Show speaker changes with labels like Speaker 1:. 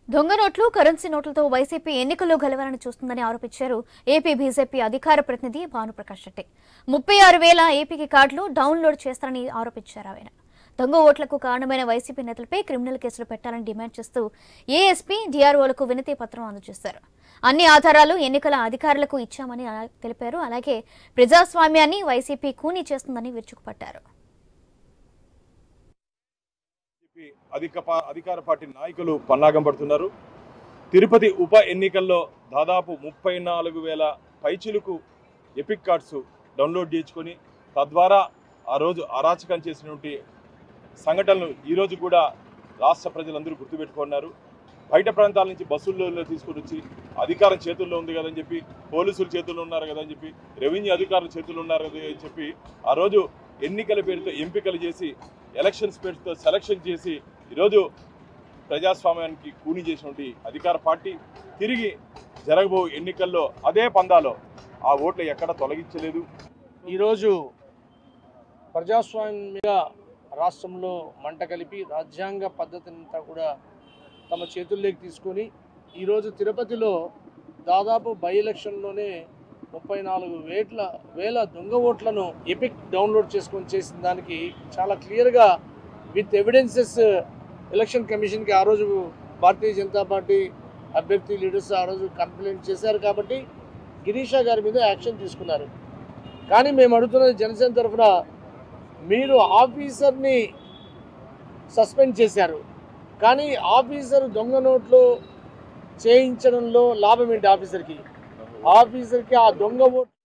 Speaker 1: దొంగ నోట్లు currency నోట్లతో YCP ఎన్నికల్లో గెలవాలని చూస్తుందని ఆరోపించారు ఏపీ బీజేపీ అధికార ప్రతినిధి భానుప్రకాష్ రెడ్డి ముప్పై ఆరు వేల ఏపీకి కార్డులు డౌన్లోడ్ చేస్తారని ఆరోపించారు ఆయన దొంగ ఓట్లకు కారణమైన వైసీపీ నేతలపై క్రిమినల్ కేసులు పెట్టాలని డిమాండ్ చేస్తూ ఏఎస్పీ డిఆర్ఓలకు వినతి పత్రం అందజేశారు అన్ని ఆధారాలు ఎన్నికల అధికారులకు ఇచ్చామని అలా- తెలిపారు అలాగే ప్రజాస్వామ్యాన్ని వైసీపీ కూనీ చేస్తుందని విరుచుకుపట్టారు
Speaker 2: చెప్పి అధిక పా- అధికార పార్టీ నాయకులు పన్నాగం పడుతున్నారు తిరుపతి ఉప ఎన్నికల్లో దాదాపు ముప్పై నాలుగు వేల పైచిలుకు ఎపిక్ కార్డ్స్ డౌన్లోడ్ చేసుకొని తద్వారా ఆ రోజు అరాచకం చేసినటువంటి సంఘటనలు ఈరోజు కూడా రాష్ట్ర ప్రజలందరూ గుర్తుపెట్టుకున్నారు బయట ప్రాంతాల నుంచి బస్సుల్లో తీసుకొని వచ్చి అధికారం చేతుల్లో ఉంది కదని చెప్పి పోలీసుల చేతుల్లో ఉన్నారు కదని చెప్పి రెవెన్యూ అధికారుల చేతుల్లో ఉన్నారు కదా అని చెప్పి ఆ రోజు ఎన్నికల పేరుతో ఎంపికలు చేసి ఎలక్షన్స్ పేరుతో సెలక్షన్ చేసి ఈరోజు ప్రజాస్వామ్యానికి కూని చేసినటువంటి అధికార పార్టీ తిరిగి జరగబో ఎన్నికల్లో అదే పందాలో ఆ ఓట్లు ఎక్కడ తొలగించలేదు
Speaker 3: ఈరోజు ప్రజాస్వామ్య రాష్ట్రంలో మంట కలిపి రాజ్యాంగ పద్ధతినంతా కూడా తమ చేతుల్లోకి తీసుకొని ఈరోజు తిరుపతిలో దాదాపు బై ఎలక్షన్లోనే ముప్పై నాలుగు వేట్ల వేల దొంగ ఓట్లను ఎపిక్ డౌన్లోడ్ చేసుకొని చేసిన దానికి చాలా క్లియర్గా విత్ ఎవిడెన్సెస్ ఎలక్షన్ కమిషన్కి ఆ రోజు భారతీయ జనతా పార్టీ అభ్యర్థి లీడర్స్ ఆ రోజు కంప్లైంట్ చేశారు కాబట్టి గిరీషా గారి మీద యాక్షన్ తీసుకున్నారు కానీ మేము అడుగుతున్నది జనసేన తరఫున మీరు ఆఫీసర్ని సస్పెండ్ చేశారు కానీ ఆఫీసర్ దొంగ నోట్లు చేయించడంలో లాభం ఏంటి ఆఫీసర్కి ఆఫీసర్కి ఆ దొంగ ఓట్